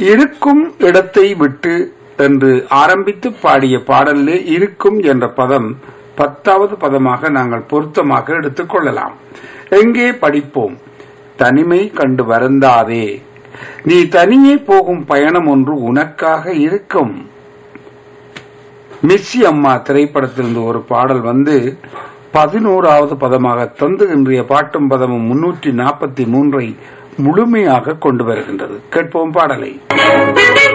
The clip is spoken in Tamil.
இருக்கும் இடத்தை விட்டு என்று ஆரம்பித்து பாடிய பாடலிலே இருக்கும் என்ற பதம் பத்தாவது பதமாக நாங்கள் பொருத்தமாக எடுத்துக் கொள்ளலாம் எங்கே படிப்போம் தனிமை கண்டு வருந்தாதே நீ தனியே போகும் பயணம் ஒன்று உனக்காக இருக்கும் மிஸ்ஸி அம்மா திரைப்படத்திலிருந்து ஒரு பாடல் வந்து பதினோராவது பதமாக தந்து இன்றைய பாட்டும் பதமும் முன்னூற்றி நாற்பத்தி மூன்றை முழுமையாக கொண்டு வருகின்றது கேட்போம் பாடலை